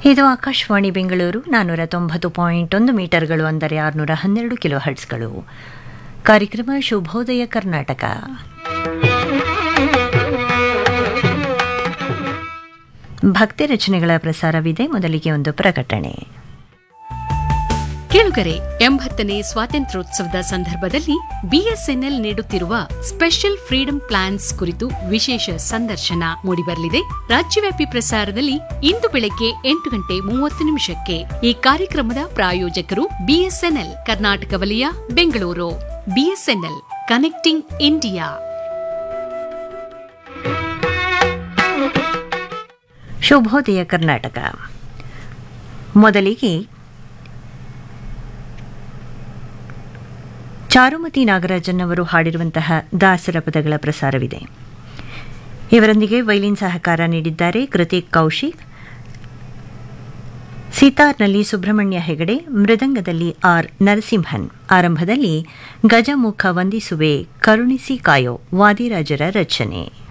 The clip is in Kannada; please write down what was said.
ಇದು ಆಕಾಶವಾಣಿ ಬೆಂಗಳೂರು ನಾನ್ನೂರ ತೊಂಬತ್ತು ಪಾಯಿಂಟ್ ಒಂದು ಮೀಟರ್ಗಳು ಅಂದರೆ ಆರುನೂರ ಹನ್ನೆರಡು ಕಿಲೋ ಹರ್ಟ್ಸ್ಗಳು ಕಾರ್ಯಕ್ರಮ ಶುಭೋದಯ ಕರ್ನಾಟಕ ಭಕ್ತಿ ರಚನೆಗಳ ಪ್ರಸಾರವಿದೆ ಮೊದಲಿಗೆ ಒಂದು ಪ್ರಕಟಣೆ ಕೇಳುಗರೆ ಎಂಬತ್ತನೇ ಸ್ವಾತಂತ್ರ್ಯೋತ್ಸವದ ಸಂದರ್ಭದಲ್ಲಿ ಬಿಎಸ್ಎನ್ಎಲ್ ನೀಡುತ್ತಿರುವ ಸ್ಪೆಷಲ್ ಫ್ರೀಡಂ ಪ್ಲಾನ್ಸ್ ಕುರಿತು ವಿಶೇಷ ಸಂದರ್ಶನ ಮೂಡಿಬರಲಿದೆ ರಾಜ್ಯವ್ಯಾಪಿ ಪ್ರಸಾರದಲ್ಲಿ ಇಂದು ಬೆಳಗ್ಗೆ ಎಂಟು ಗಂಟೆ ಮೂವತ್ತು ನಿಮಿಷಕ್ಕೆ ಈ ಕಾರ್ಯಕ್ರಮದ ಪ್ರಾಯೋಜಕರು ಬಿಎಸ್ಎನ್ಎಲ್ ಕರ್ನಾಟಕ ವಲಯ ಬೆಂಗಳೂರು ಬಿಎಸ್ಎನ್ಎಲ್ ಕನೆಕ್ಟಿಂಗ್ ಇಂಡಿಯಾ ಶುಭೋದಯ ಕರ್ನಾಟಕ ಮೊದಲಿಗೆ ಚಾರುಮತಿ ನಾಗರಾಜನ್ ಅವರು ಹಾಡಿರುವಂತಹ ದಾಸರ ಪದಗಳ ಪ್ರಸಾರವಿದೆ ಇವರೊಂದಿಗೆ ವೈಲಿನ್ ಸಹಕಾರ ನೀಡಿದ್ದಾರೆ ಕೃತಿಕ್ ಕೌಶಿಕ್ ಸಿತಾರ್ನಲ್ಲಿ ಸುಬ್ರಹ್ಮಣ್ಯ ಹೆಗಡೆ ಮೃದಂಗದಲ್ಲಿ ಆರ್ ನರಸಿಂಹನ್ ಆರಂಭದಲ್ಲಿ ಗಜಮುಖ ವಂದಿಸುವೆ ಕರುಣಿಸಿ ಕಾಯೋ ವಾದಿರಾಜರ ರಚನೆ